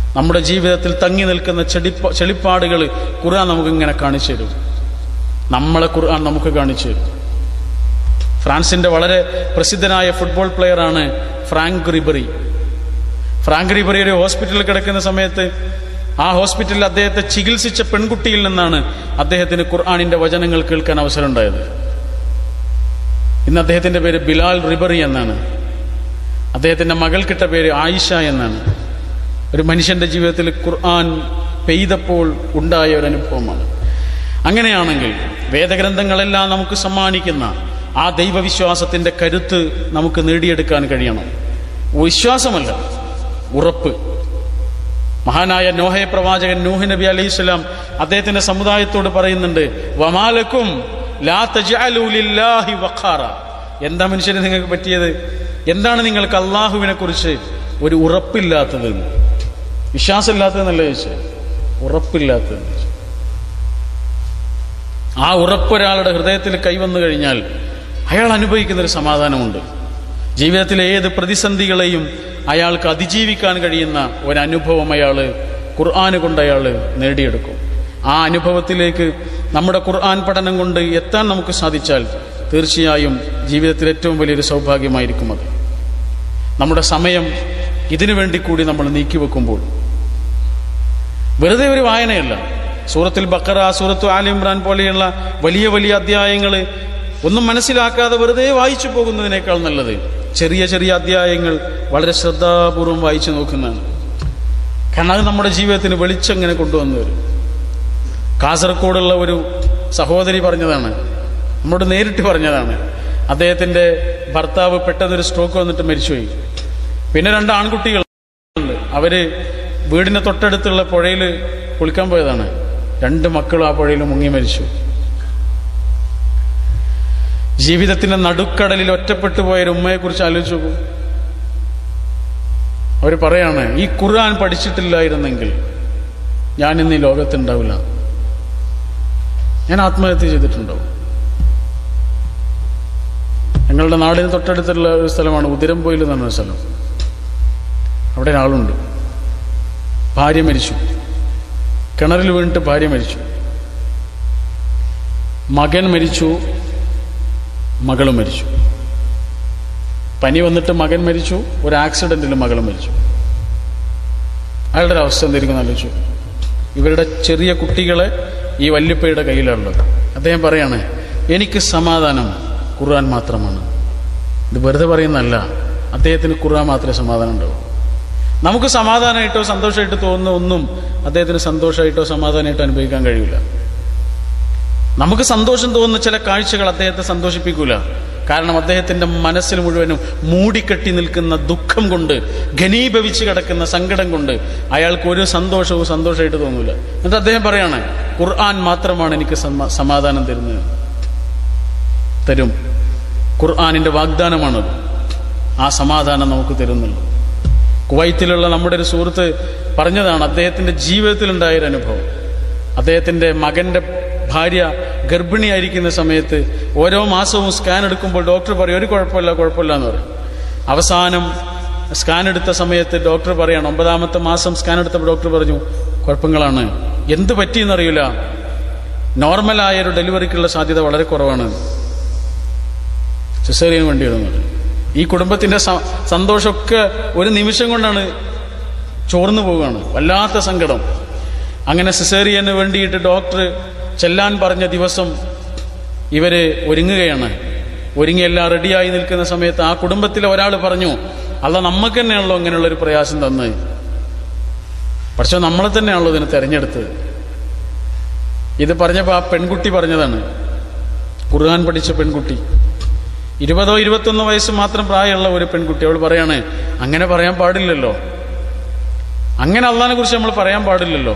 നമ്മുടെ ജീവിതത്തിൽ തങ്ങി നിൽക്കുന്ന ചെടിപ്പ ചെളിപ്പാടുകൾ ഖുർആൻ നമുക്ക് ഇങ്ങനെ കാണിച്ചു തരും നമ്മളെ ഖുർആൻ നമുക്ക് കാണിച്ചു തരും ഫ്രാൻസിന്റെ വളരെ പ്രസിദ്ധനായ ഫുട്ബോൾ പ്ലെയറാണ് ഫ്രാങ്ക് റിബറി ഫ്രാങ്ക് റിബറി ഒരു ഹോസ്പിറ്റലിൽ കിടക്കുന്ന സമയത്ത് ആ ഹോസ്പിറ്റലിൽ അദ്ദേഹത്തെ ചികിത്സിച്ച പെൺകുട്ടിയിൽ നിന്നാണ് അദ്ദേഹത്തിന് ഖുർആാനിന്റെ വചനങ്ങൾ കേൾക്കാൻ അവസരം ഉണ്ടായത് ഇന്ന് അദ്ദേഹത്തിന്റെ പേര് ബിലാൽ റിബറി എന്നാണ് അദ്ദേഹത്തിന്റെ മകൾക്കിട്ട പേര് ആയിഷ എന്നാണ് ഒരു മനുഷ്യന്റെ ജീവിതത്തിൽ ഖുർആൻ പെയ്തപ്പോൾ ഉണ്ടായ ഒരു അനുഭവമാണ് അങ്ങനെയാണെങ്കിൽ വേദഗ്രന്ഥങ്ങളെല്ലാം നമുക്ക് സമ്മാനിക്കുന്ന ആ ദൈവവിശ്വാസത്തിന്റെ കരുത്ത് നമുക്ക് നേടിയെടുക്കാൻ കഴിയണം വിശ്വാസമല്ല ഉറപ്പ് മഹാനായ നോഹയ പ്രവാചകൻ നൂഹ് നബി അലൈഹി സ്വലാം അദ്ദേഹത്തിന്റെ സമുദായത്തോട് പറയുന്നുണ്ട് വമാലക്കും ലാ തജ്അലൂ ലില്ലാഹി വഖാറ എന്താ മനുഷ്യരെ നിങ്ങൾക്ക് പറ്റിയത് എന്താണ് നിങ്ങൾക്ക് അള്ളാഹുവിനെ കുറിച്ച് ഒരു ഉറപ്പില്ലാത്തത് വിശ്വാസമില്ലാത്തതെന്നല്ല ചോദിച്ചത് ഉറപ്പില്ലാത്തത് ആ ഉറപ്പൊരാളുടെ ഹൃദയത്തിൽ കൈവന്നു കഴിഞ്ഞാൽ അയാൾ അനുഭവിക്കുന്ന ഒരു സമാധാനമുണ്ട് ജീവിതത്തിലെ ഏത് പ്രതിസന്ധികളെയും അയാൾക്ക് അതിജീവിക്കാൻ കഴിയുന്ന ഒരനുഭവം അയാൾ ഖുർആന് കൊണ്ട് അയാൾ നേടിയെടുക്കും ആ അനുഭവത്തിലേക്ക് നമ്മുടെ ഖുർആൻ പഠനം കൊണ്ട് എത്താൻ നമുക്ക് സാധിച്ചാൽ തീർച്ചയായും ജീവിതത്തിൽ ഏറ്റവും വലിയൊരു സൗഭാഗ്യമായിരിക്കും അത് നമ്മുടെ സമയം ഇതിനു വേണ്ടി കൂടി നമ്മൾ നീക്കിവെക്കുമ്പോൾ വെറുതെ ഒരു വായനയല്ല സൂറത്തിൽ ബക്കറ സൂറത്തു ആലി ഇമ്രാൻ പോലെയുള്ള വലിയ വലിയ അധ്യായങ്ങൾ ഒന്നും മനസ്സിലാക്കാതെ വെറുതെ വായിച്ചു പോകുന്നതിനേക്കാൾ നല്ലത് ചെറിയ ചെറിയ അധ്യായങ്ങൾ വളരെ ശ്രദ്ധാപൂർവം വായിച്ചു നോക്കുന്നതാണ് കാരണം അത് നമ്മുടെ ജീവിതത്തിന് വെളിച്ചം ഇങ്ങനെ കൊണ്ടുവന്നു വരും കാസർഗോഡുള്ള ഒരു സഹോദരി പറഞ്ഞതാണ് നമ്മോട് നേരിട്ട് പറഞ്ഞതാണ് അദ്ദേഹത്തിന്റെ ഭർത്താവ് പെട്ടെന്നൊരു സ്ട്രോക്ക് വന്നിട്ട് മരിച്ചുപോയി പിന്നെ രണ്ട് ആൺകുട്ടികളുണ്ട് അവര് വീടിന് തൊട്ടടുത്തുള്ള പുഴയിൽ കുളിക്കാൻ പോയതാണ് രണ്ട് മക്കളും ആ പുഴയിൽ മുങ്ങി മരിച്ചു ജീവിതത്തിന്റെ നടുക്കടലിൽ ഒറ്റപ്പെട്ടു പോയ ഒരു ഉമ്മയെ കുറിച്ച് ആലോചിച്ചു നോക്കൂ അവർ പറയാണ് ഈ ഖുർആൻ പഠിച്ചിട്ടില്ലായിരുന്നെങ്കിൽ ഞാൻ ഇന്ന് ഈ ലോകത്തുണ്ടാവില്ല ഞാൻ ആത്മഹത്യ ചെയ്തിട്ടുണ്ടാവും ഞങ്ങളുടെ നാടിന് തൊട്ടടുത്തുള്ള ഒരു സ്ഥലമാണ് ഉതിരംപോയിൽ എന്ന് പറഞ്ഞ സ്ഥലം അവിടെ ഒരാളുണ്ട് ഭാര്യ മരിച്ചു കിണറിൽ വീണിട്ട് ഭാര്യ മരിച്ചു മകൻ മരിച്ചു മകളും മരിച്ചു പനി വന്നിട്ട് മകൻ മരിച്ചു ഒരു ആക്സിഡന്റിൽ മകളും മരിച്ചു അയാളുടെ ഒരു അവസ്ഥ എന്തായിരിക്കും ആലോചിച്ചു ഇവരുടെ ചെറിയ കുട്ടികളെ ഈ വല്യപ്പയുടെ കയ്യിലുള്ളത് അദ്ദേഹം പറയാണ് എനിക്ക് സമാധാനം ഖുർആൻ മാത്രമാണ് ഇത് വെറുതെ പറയുന്നതല്ല അദ്ദേഹത്തിന് ഖുർആൻ മാത്രമേ സമാധാനം ഉണ്ടാവൂ നമുക്ക് സമാധാനമായിട്ടോ സന്തോഷമായിട്ടോ തോന്നുന്ന ഒന്നും അദ്ദേഹത്തിന് സന്തോഷമായിട്ടോ സമാധാനമായിട്ടോ അനുഭവിക്കാൻ കഴിയില്ല നമുക്ക് സന്തോഷം തോന്നുന്ന ചില കാഴ്ചകൾ അദ്ദേഹത്തെ സന്തോഷിപ്പിക്കൂല കാരണം അദ്ദേഹത്തിന്റെ മനസ്സിൽ മുഴുവനും മൂടിക്കെട്ടി നിൽക്കുന്ന ദുഃഖം കൊണ്ട് ഘനീഭവിച്ച് കിടക്കുന്ന സങ്കടം കൊണ്ട് അയാൾക്ക് ഒരു സന്തോഷവും സന്തോഷമായിട്ട് തോന്നൂല എന്നിട്ട് അദ്ദേഹം പറയാണ് ഖുർആൻ മാത്രമാണ് എനിക്ക് സമാ- സമാധാനം തരുന്നത് തരും ഖുർആാനിന്റെ വാഗ്ദാനമാണത് ആ സമാധാനം നമുക്ക് തരുന്നുള്ളൂ കുവൈത്തിലുള്ള നമ്മുടെ ഒരു സുഹൃത്ത് പറഞ്ഞതാണ് അദ്ദേഹത്തിന്റെ ജീവിതത്തിലുണ്ടായ ഒരു അനുഭവം അദ്ദേഹത്തിന്റെ മകന്റെ ഭാര്യ ഗർഭിണിയായിരിക്കുന്ന സമയത്ത് ഓരോ മാസവും സ്കാൻ എടുക്കുമ്പോൾ ഡോക്ടർ പറയും ഒരു കുഴപ്പമില്ല കുഴപ്പമില്ല എന്ന് പറയും അവസാനം സ്കാൻ എടുത്ത സമയത്ത് ഡോക്ടർ പറയാണ് ഒമ്പതാമത്തെ മാസം സ്കാൻ എടുത്തപ്പോൾ ഡോക്ടർ പറഞ്ഞു കുഴപ്പങ്ങളാണ് എന്ത് പറ്റിയെന്നറിയില്ല നോർമലായ ഒരു ഡെലിവറിക്കുള്ള സാധ്യത വളരെ കുറവാണ് സിസേറിയൻ വേണ്ടി വരുന്നത് ഈ കുടുംബത്തിന്റെ സ- സന്തോഷമൊക്കെ ഒരു നിമിഷം കൊണ്ടാണ് ചോർന്നു പോവുകയാണ് വല്ലാത്ത സങ്കടം അങ്ങനെ സിസേറിയന് വേണ്ടിയിട്ട് ഡോക്ടർ ചെല്ലാൻ പറഞ്ഞ ദിവസം ഇവര് ഒരുങ്ങുകയാണ് ഒരുങ്ങി എല്ലാം റെഡിയായി നിൽക്കുന്ന സമയത്ത് ആ കുടുംബത്തിലെ ഒരാൾ പറഞ്ഞു അല്ല നമുക്ക് തന്നെയാണല്ലോ ഇങ്ങനെയുള്ള ഒരു പ്രയാസം തന്നത് പക്ഷെ നമ്മളെ തന്നെയാണല്ലോ ഇതിന് തെരഞ്ഞെടുത്തത് ഇത് പറഞ്ഞപ്പോൾ ആ പെൺകുട്ടി പറഞ്ഞതാണ് ഖുർആൻ പഠിച്ച പെൺകുട്ടി ഇരുപതോ ഇരുപത്തൊന്നോ വയസ്സ് മാത്രം പ്രായമുള്ള ഒരു പെൺകുട്ടി അവൾ പറയാണ് അങ്ങനെ പറയാൻ പാടില്ലല്ലോ അങ്ങനെ അള്ളഹാനെ കുറിച്ച് നമ്മൾ പറയാൻ പാടില്ലല്ലോ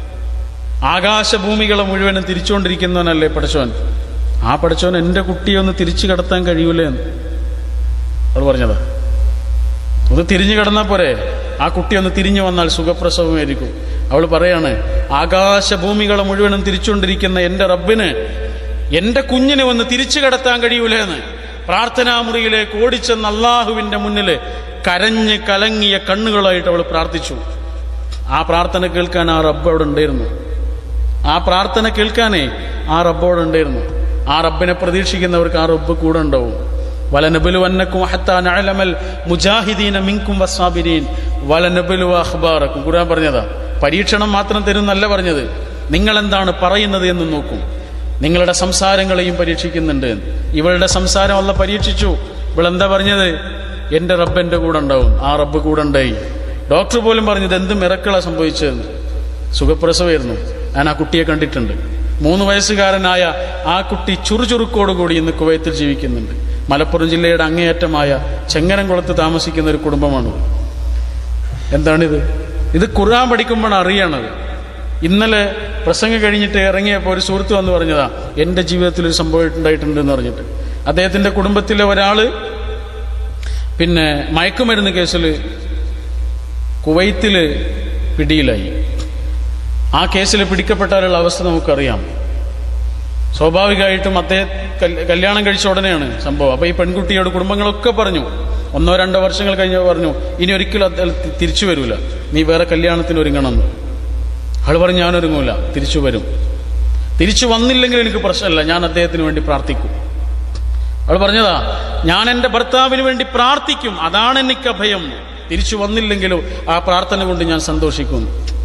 ആകാശഭൂമികളെ മുഴുവനും തിരിച്ചുകൊണ്ടിരിക്കുന്നവനല്ലേ പഠിച്ചവൻ ആ പഠിച്ചവൻ എൻ്റെ കുട്ടിയെ ഒന്ന് തിരിച്ചു കടത്താൻ കഴിയൂലേ എന്ന് അവൾ പറഞ്ഞതാ ഒന്ന് തിരിഞ്ഞു കിടന്നാൽ പോരെ ആ കുട്ടി ഒന്ന് തിരിഞ്ഞു വന്നാൽ സുഖപ്രസവമായിരിക്കും അവൾ പറയാണ് ആകാശഭൂമികളെ മുഴുവനും തിരിച്ചുകൊണ്ടിരിക്കുന്ന എൻ്റെ റബ്ബിന് എൻ്റെ കുഞ്ഞിനെ ഒന്ന് തിരിച്ചു കടത്താൻ കഴിയൂലെന്ന് പ്രാർത്ഥനാമുറിയിലേക്ക് ഓടിച്ചെന്ന് അള്ളാഹുവിന്റെ മുന്നിൽ കരഞ്ഞ് കലങ്ങിയ കണ്ണുകളായിട്ട് അവൾ പ്രാർത്ഥിച്ചു ആ പ്രാർത്ഥന കേൾക്കാൻ ആ റബ്ബ് അവിടെ ഉണ്ടായിരുന്നു ആ പ്രാർത്ഥന കേൾക്കാനേ ആ റബ്ബ് അവിടെ ഉണ്ടായിരുന്നു ആ റബ്ബിനെ പ്രതീക്ഷിക്കുന്നവർക്ക് ആ റബ്ബ് കൂടെ ഉണ്ടാവും വലനബുലുവന്നക്കും ഹത്താ നഅലമൽ മുജാഹിദീന മിൻകും വസ്സാബിരീൻ വലനബുലു അഖ്ബാറക്കും ഖുർആൻ പറഞ്ഞതാ പരീക്ഷണം മാത്രം തരുന്നല്ല പറഞ്ഞത് നിങ്ങൾ എന്താണ് പറയുന്നത് എന്ന് നോക്കും നിങ്ങളുടെ സംസാരങ്ങളെയും പരീക്ഷിക്കുന്നുണ്ട് ഇവളുടെ സംസാരം അല്ല പരീക്ഷിച്ചു ഇവളെന്താ പറഞ്ഞത് എന്റെ റബ്ബ് എന്റെ കൂടെ ഉണ്ടാവും ആ റബ്ബ് കൂടെ ഉണ്ടായി ഡോക്ടർ പോലും പറഞ്ഞത് എന്ത് മിറക്കളാ സംഭവിച്ചതെന്ന് സുഖപ്രസവമായിരുന്നു ഞാൻ ആ കുട്ടിയെ കണ്ടിട്ടുണ്ട് മൂന്ന് വയസ്സുകാരനായ ആ കുട്ടി ചുറുചുറുക്കോടുകൂടി ഇന്ന് കുവൈത്തിൽ ജീവിക്കുന്നുണ്ട് മലപ്പുറം ജില്ലയുടെ അങ്ങേയറ്റമായ ചെങ്ങരംകുളത്ത് താമസിക്കുന്ന ഒരു കുടുംബമാണ് എന്താണിത് ഇത് ഖുർആൻ പഠിക്കുമ്പോൾ അറിയണത് ഇന്നലെ പ്രസംഗം കഴിഞ്ഞിട്ട് ഇറങ്ങിയപ്പോൾ ഒരു സുഹൃത്ത് വന്ന് പറഞ്ഞതാ എൻ്റെ ജീവിതത്തിൽ ഒരു സംഭവം ഉണ്ടായിട്ടുണ്ട് എന്ന് പറഞ്ഞിട്ട് അദ്ദേഹത്തിന്റെ കുടുംബത്തിലെ ഒരാള് പിന്നെ മയക്കുമരുന്ന് കേസിൽ കുവൈത്തിൽ പിടിയിലായി ആ കേസിൽ പിടിക്കപ്പെട്ടാലുള്ള അവസ്ഥ നമുക്കറിയാം സ്വാഭാവികമായിട്ടും അദ്ദേഹം കല്- കല്യാണം കഴിച്ച ഉടനെയാണ് സംഭവം അപ്പൊ ഈ പെൺകുട്ടിയോട് കുടുംബങ്ങളൊക്കെ പറഞ്ഞു ഒന്നോ രണ്ടോ വർഷങ്ങൾ കഴിഞ്ഞ പറഞ്ഞു ഇനി ഒരിക്കലും അദ്ദേഹം തി- തിരിച്ചു വരൂല നീ വേറെ കല്യാണത്തിന് ഒരുങ്ങണം എന്ന്. ആള് പറഞ്ഞു ഞാൻ ഒരുങ്ങൂല തിരിച്ചു വരും തിരിച്ചു വന്നില്ലെങ്കിൽ എനിക്ക് പ്രശ്നമില്ല ഞാൻ അദ്ദേഹത്തിന് വേണ്ടി പ്രാർത്ഥിക്കും അവൾ പറഞ്ഞതാ ഞാൻ എൻ്റെ ഭർത്താവിന് വേണ്ടി പ്രാർത്ഥിക്കും അതാണ് എനിക്ക് അഭയം തിരിച്ചു വന്നില്ലെങ്കിലും ആ പ്രാർത്ഥന കൊണ്ട് ഞാൻ സന്തോഷിക്കും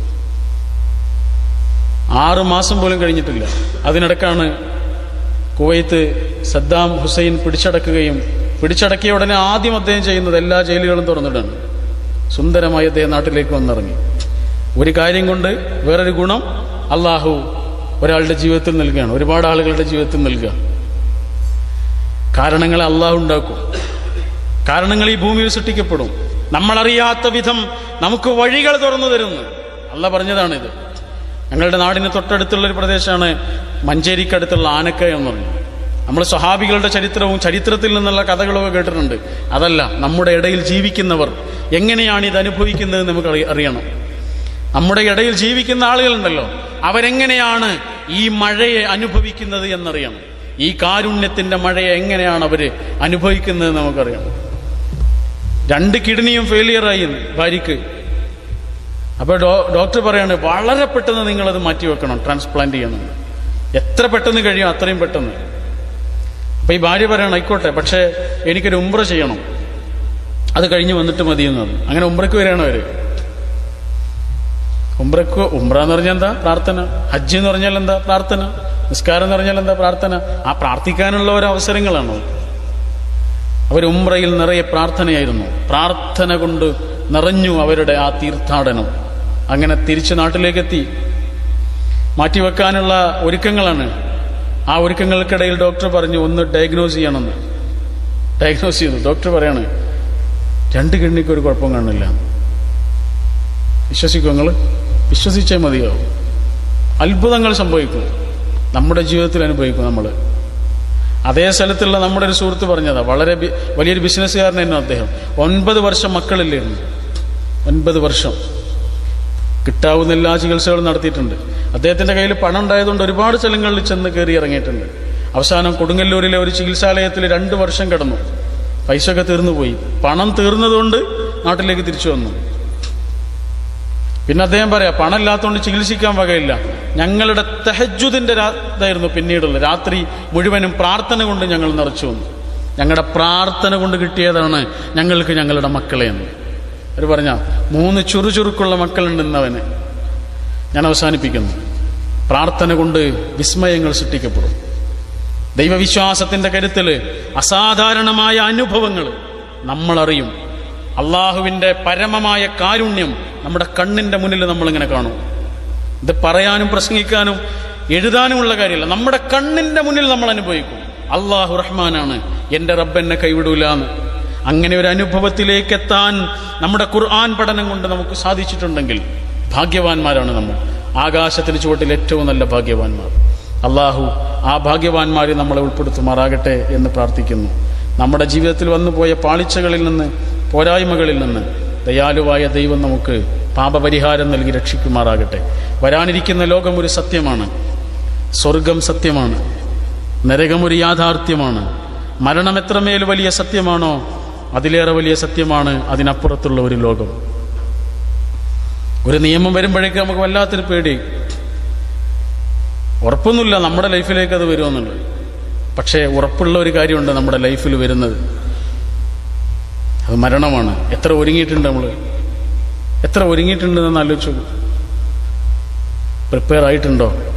ആറു മാസം പോലും കഴിഞ്ഞിട്ടില്ല അതിനിടക്കാണ് കുവൈത്ത് സദ്ദാം ഹുസൈൻ പിടിച്ചടക്കുകയും പിടിച്ചടക്കിയ ഉടനെ ആദ്യം അദ്ദേഹം ചെയ്യുന്നത് എല്ലാ ജയിലുകളും തുറന്നിടാണ് സുന്ദരമായി അദ്ദേഹം നാട്ടിലേക്ക് വന്നിറങ്ങി ഒരു കാര്യം കൊണ്ട് വേറൊരു ഗുണം അള്ളാഹു ഒരാളുടെ ജീവിതത്തിൽ നൽകുകയാണ് ഒരുപാട് ആളുകളുടെ ജീവിതത്തിൽ നൽകുക കാരണങ്ങളെ അള്ളാഹു ഉണ്ടാക്കും കാരണങ്ങൾ ഈ ഭൂമിയിൽ സൃഷ്ടിക്കപ്പെടും നമ്മളറിയാത്ത വിധം നമുക്ക് വഴികൾ തുറന്നു തരുന്നു അല്ല പറഞ്ഞതാണിത് ഞങ്ങളുടെ നാടിന് തൊട്ടടുത്തുള്ള ഒരു പ്രദേശമാണ് മഞ്ചേരിക്കടുത്തുള്ള ആനക്ക എന്ന് പറഞ്ഞു നമ്മൾ സ്വഹാബികളുടെ ചരിത്രവും ചരിത്രത്തിൽ നിന്നുള്ള കഥകളൊക്കെ കേട്ടിട്ടുണ്ട് അതല്ല നമ്മുടെ ഇടയിൽ ജീവിക്കുന്നവർ എങ്ങനെയാണ് ഇത് അനുഭവിക്കുന്നത് നമുക്ക് അറി- അറിയണം നമ്മുടെ ഇടയിൽ ജീവിക്കുന്ന ആളുകളുണ്ടല്ലോ അവരെങ്ങനെയാണ് ഈ മഴയെ അനുഭവിക്കുന്നത് എന്നറിയണം ഈ കാരുണ്യത്തിന്റെ മഴയെ എങ്ങനെയാണ് അവര് അനുഭവിക്കുന്നത് നമുക്കറിയണം രണ്ട് കിഡ്നിയും ഫെയിലിയറായി ഭാര്യയ്ക്ക് അപ്പൊ ഡോ- ഡോക്ടർ പറയാണ് വളരെ പെട്ടെന്ന് നിങ്ങളത് മാറ്റിവെക്കണം ട്രാൻസ്പ്ലാന്റ് ചെയ്യണം എത്ര പെട്ടെന്ന് കഴിയും അത്രയും പെട്ടെന്ന് അപ്പൊ ഈ ഭാര്യ പറയണം ആയിക്കോട്ടെ പക്ഷേ എനിക്കൊരു ഉംറ ചെയ്യണം അത് കഴിഞ്ഞ് വന്നിട്ട് മതിയെന്ന് പറഞ്ഞു അങ്ങനെ ഉംറയ്ക്ക് വരികയാണ് അവര് ഉംറക്ക് ഉംറ എന്ന് പറഞ്ഞാൽ എന്താ പ്രാർത്ഥന ഹജ്ജ് എന്ന് പറഞ്ഞാൽ എന്താ പ്രാർത്ഥന നിസ്കാരം എന്ന് പറഞ്ഞാൽ എന്താ പ്രാർത്ഥന ആ പ്രാർത്ഥിക്കാനുള്ള ഓരോ അവസരങ്ങളാണോ അവർ ഉംറയിൽ നിറയെ പ്രാർത്ഥനയായിരുന്നു പ്രാർത്ഥന കൊണ്ട് നിറഞ്ഞു അവരുടെ ആ തീർത്ഥാടനം അങ്ങനെ തിരിച്ച് നാട്ടിലേക്കെത്തി മാറ്റിവെക്കാനുള്ള ഒരുക്കങ്ങളാണ് ആ ഒരുക്കങ്ങൾക്കിടയിൽ ഡോക്ടർ പറഞ്ഞു ഒന്ന് ഡയഗ്നോസ് ചെയ്യണമെന്ന് ഡയഗ്നോസ് ചെയ്തു ഡോക്ടർ പറയാണ് രണ്ട് കിഡ്നിക്ക് ഒരു കുഴപ്പം കാണില്ല വിശ്വസിക്കും നിങ്ങൾ വിശ്വസിച്ചേ മതിയാവും അത്ഭുതങ്ങൾ സംഭവിക്കും നമ്മുടെ ജീവിതത്തിൽ അനുഭവിക്കും നമ്മൾ അതേ സ്ഥലത്തുള്ള നമ്മുടെ ഒരു സുഹൃത്ത് പറഞ്ഞതാ വളരെ ബി- വലിയൊരു ബിസിനസ്സുകാരനായിരുന്നു അദ്ദേഹം ഒൻപത് വർഷം മക്കളില്ലായിരുന്നു ഒൻപത് വർഷം കിട്ടാവുന്ന എല്ലാ ചികിത്സകളും നടത്തിയിട്ടുണ്ട് അദ്ദേഹത്തിന്റെ കയ്യിൽ പണം ഉണ്ടായതുകൊണ്ട് ഒരുപാട് സ്ഥലങ്ങളിൽ ചെന്ന് കയറി ഇറങ്ങിയിട്ടുണ്ട് അവസാനം കൊടുങ്ങല്ലൂരിലെ ഒരു ചികിത്സാലയത്തിൽ രണ്ട് വർഷം കിടന്നു പൈസ ഒക്കെ തീർന്നുപോയി പണം തീർന്നതുകൊണ്ട് നാട്ടിലേക്ക് തിരിച്ചു വന്നു പിന്നെ അദ്ദേഹം പറയാ പണം ഇല്ലാത്തതുകൊണ്ട് ചികിത്സിക്കാൻ വകയില്ല ഞങ്ങളുടെ തെഹജുദിന്റെ ഇതായിരുന്നു പിന്നീടുള്ള രാത്രി മുഴുവനും പ്രാർത്ഥന കൊണ്ട് ഞങ്ങൾ നിറച്ചു വന്നു ഞങ്ങളുടെ പ്രാർത്ഥന കൊണ്ട് കിട്ടിയതാണ് ഞങ്ങൾക്ക് ഞങ്ങളുടെ മക്കളെ എന്ന് അവർ പറഞ്ഞ മൂന്ന് ചുറുചുറുക്കുള്ള മക്കളുണ്ടെന്ന് അവന് ഞാൻ അവസാനിപ്പിക്കുന്നു പ്രാർത്ഥന കൊണ്ട് വിസ്മയങ്ങൾ സൃഷ്ടിക്കപ്പെടും ദൈവവിശ്വാസത്തിന്റെ കരുത്തില് അസാധാരണമായ അനുഭവങ്ങൾ നമ്മളറിയും അള്ളാഹുവിന്റെ പരമമായ കാരുണ്യം നമ്മുടെ കണ്ണിന്റെ മുന്നിൽ നമ്മളിങ്ങനെ കാണും ഇത് പറയാനും പ്രസംഗിക്കാനും എഴുതാനുമുള്ള കാര്യമല്ല നമ്മുടെ കണ്ണിന്റെ മുന്നിൽ നമ്മൾ അനുഭവിക്കും അള്ളാഹു റഹ്മാനാണ് എന്റെ റബ്ബ് എന്നെ കൈവിടൂലാന്ന് അങ്ങനെ ഒരു അനുഭവത്തിലേക്ക് എത്താൻ നമ്മുടെ ഖുർആൻ പഠനം കൊണ്ട് നമുക്ക് സാധിച്ചിട്ടുണ്ടെങ്കിൽ ഭാഗ്യവാന്മാരാണ് നമ്മൾ ആകാശത്തിന് ചുവട്ടിൽ ഏറ്റവും നല്ല ഭാഗ്യവാന്മാർ അള്ളാഹു ആ ഭാഗ്യവാന്മാരെ നമ്മളെ ഉൾപ്പെടുത്തുമാറാകട്ടെ എന്ന് പ്രാർത്ഥിക്കുന്നു നമ്മുടെ ജീവിതത്തിൽ വന്നുപോയ പാളിച്ചകളിൽ നിന്ന് പോരായ്മകളിൽ നിന്ന് ദയാലുവായ ദൈവം നമുക്ക് പാപപരിഹാരം നൽകി രക്ഷിക്കുമാറാകട്ടെ വരാനിരിക്കുന്ന ലോകം ഒരു സത്യമാണ് സ്വർഗം സത്യമാണ് നരകം ഒരു യാഥാർത്ഥ്യമാണ് മരണം എത്രമേൽ വലിയ സത്യമാണോ അതിലേറെ വലിയ സത്യമാണ് അതിനപ്പുറത്തുള്ള ഒരു ലോകം ഒരു നിയമം വരുമ്പോഴേക്ക് നമുക്ക് വല്ലാത്തൊരു പേടി ഉറപ്പൊന്നുമില്ല നമ്മുടെ ലൈഫിലേക്ക് അത് വരുമെന്നുള്ളത് പക്ഷേ ഉറപ്പുള്ള ഒരു കാര്യമുണ്ട് നമ്മുടെ ലൈഫിൽ വരുന്നത് അത് മരണമാണ് എത്ര ഒരുങ്ങിയിട്ടുണ്ട് നമ്മൾ എത്ര ഒരുങ്ങിയിട്ടുണ്ടെന്ന് ആലോചിച്ചു പ്രിപ്പയർ ആയിട്ടുണ്ടോ